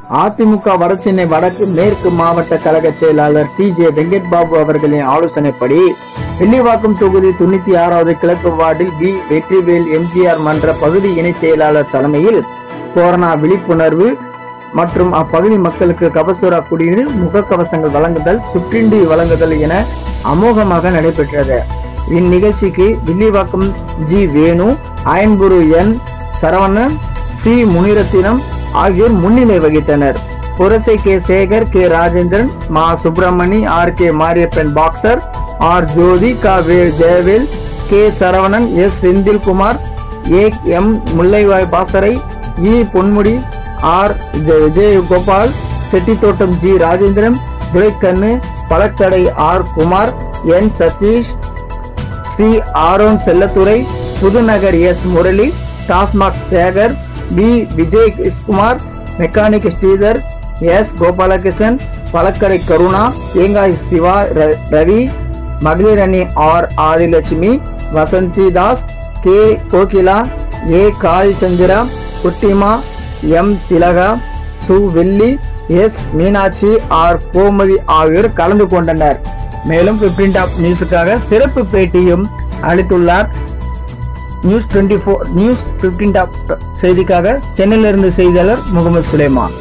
அதிமுக வடசென்னை வடக்கு மேற்கு மாவட்ட கழக செயலாளர் டி ஜே வெங்கட் பாபு அவர்களின் ஆலோசனைப்படி வெள்ளிவாக்கம் தொகுதி தொண்ணூத்தி ஆறாவது கிழக்கு வார்டில் பி வெற்றிவேல் எம்ஜிஆர் மன்ற பகுதி இணைச் செயலாளர் தலைமையில் கொரோனா விழிப்புணர்வு மற்றும் அப்பகுதி மக்களுக்கு கபசுர குடிநீர் முகக்கவசங்கள் வழங்குதல் சுற்றின்றி வழங்குதல் என அமோகமாக நடைபெற்றது இந்நிகழ்ச்சிக்கு Villivakkam G Venu Ayanpuram N Saravanan C Munirathinam ஆகியோர் முன்னிலை வகித்தனர் புரசை கே சேகர் கே ராஜேந்திரன் மா Subramani R K Mariappan boxer R Jothi க வே Jayavel K Saravanan S Senthilkumar A M Mullaivai பாசறை இ பொன்முடி ஆர் ஜெ- விஜயகோபால் செட்டித்தோட்டம் ஜி ராஜேந்திரன் துரைக்கண்ணு பழக்கடை R Kumar N Satish C Aaron Chelladurai Pudunagar S Murali TASMAC Sekar P Vijay Kumar mechanic Sridhar S Gopalakrishnan பழக்கடை கருணா தேங்காய் சிவா ர- ரவி மகளிர் அணி R Adhilakshmi Vasanthi Das K Kokila A Kalichandra Kuttima M திலகா சு வெள்ளி எஸ் மீனாட்சி ஆர் கோமதி ஆகியோர் கலந்து கொண்டனர் மேலும் 15 டாப் நியூஸுக்காக சிறப்பு பேட்டியும் அளித்துள்ளார் நியூஸ் 24 ஃபோர் நியூஸ் 15 டாப் செய்திக்காக சென்னையிலிருந்து செய்தியாளர் முகமது சுலைமான்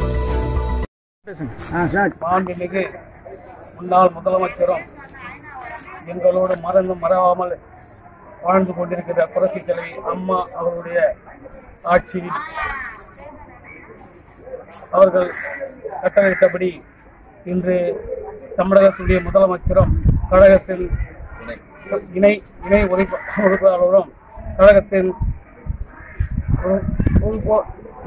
மாண்புமிகு முன்னாள் முதலமைச்சரும் எங்களோடு மறந்து மறவாமல் வாழ்ந்து கொண்டிருக்கிற புரட்சி தலைவி அம்மா அவர்களுடைய ஆட்சியில் அவர்கள் கட்டளையிட்டபடி இன்று தமிழகத்துடைய முதலமைச்சரும் கழகத்தின் இணை இணை உறுப்ப- உறுப்பினர்களும் கழகத்தின் உ- உறுப்போ-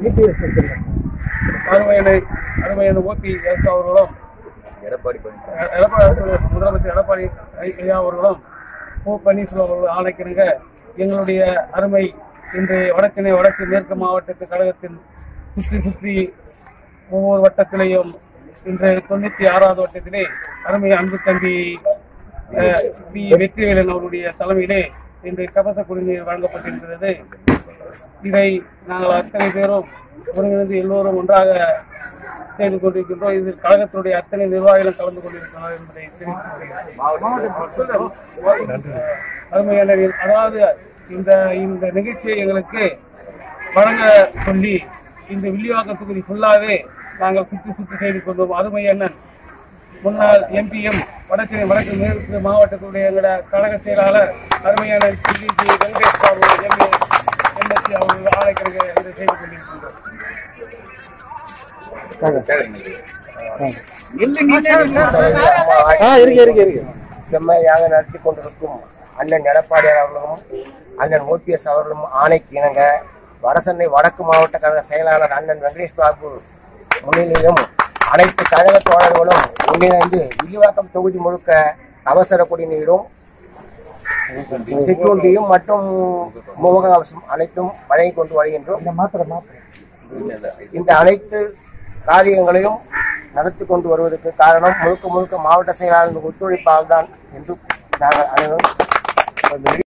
அருமையான அருமையான ஓபி எஸ் அவர்களும் எடப்பாடி முதலமைச்சர் எடப்பாடி ஐயா அவர்களும் ஓ பன்னீர்செல்வம் அவர்கள் ஆணைக்கிணங்க எங்களுடைய அருமை இன்று வடசென்னை வடக்கு மேற்கு மாவட்டத்து கழகத்தின் சுற்றி சுற்றி ஒவ்வொரு வட்டத்திலேயும் இன்று தொண்ணூத்தி ஆறாவது வட்டத்திலே அருமை அன்பு தம்பி அஹ், பி வெற்றிவேலன் அவருடைய தலைமையிலே இன்று கபச குடிநீர் வழங்கப்பட்டிருக்கிறது இதை நாங்கள் அத்தனை பேரும் ஒருங்கிணைந்து எல்லோரும் ஒன்றாக செய்து கொண்டிருக்கின்றோம் இதில் கழகத்தினுடைய அத்தனை நிர்வாகிகளும் கலந்து கொண்டிருக்கிறார் என்பதை தெரிவித்துக் கொள்கிறேன். அருமையான அதாவது இந்த இந்த நிகழ்ச்சியை எங்களுக்கு வழங்க சொல்லி இந்த வில்லிவாக்கம் தொகுதி ஃபுல்லாகவே நாங்கள் சுற்றி சுற்றி செய்து கொண்டோம் அருமை அண்ணன் முன்னாள் எம்பிஎம் வடக்கு வடக்கு மேற்கு மாவட்டத்துடைய எங்களோட கழக செயலாளர் அருமையான G G Venkatesh Babu M A M Sc அவர்கள் ஆணைக்கிறங்க இதை செய்து கொண்டிருக்கின்றோம் செம்மையாக நடத்தி கொண்டிருக்கும் அண்ணன் எடப்பாடியார் அவர்களும் அண்ணன் ஓபிஎஸ் அவர்களும் ஆணைக்கு இணங்க வடசென்னை வடக்கு மாவட்ட கழக செயலாளர் அண்ணன் வெங்கடேஷ் பாபு முன்னிலையிலும் அனைத்து கழக தோழர்களும் ஒன்றிணைந்து வில்லிவாக்கம் தொகுதி முழுக்க அவசர குடிநீரும் சிற்றுண்டியும் மற்றும் முகக்கவசம் அனைத்தும் வழங்கி கொண்டு வருகின்றோம் இந்த அனைத்து காரியங்களையும் நடத்தி கொண்டு வருவதற்கு காரணம் முழுக்க முழுக்க மாவட்ட செயலாளர் ஒத்துழைப்பால் தான் என்று நாங்கள் அனைவரும்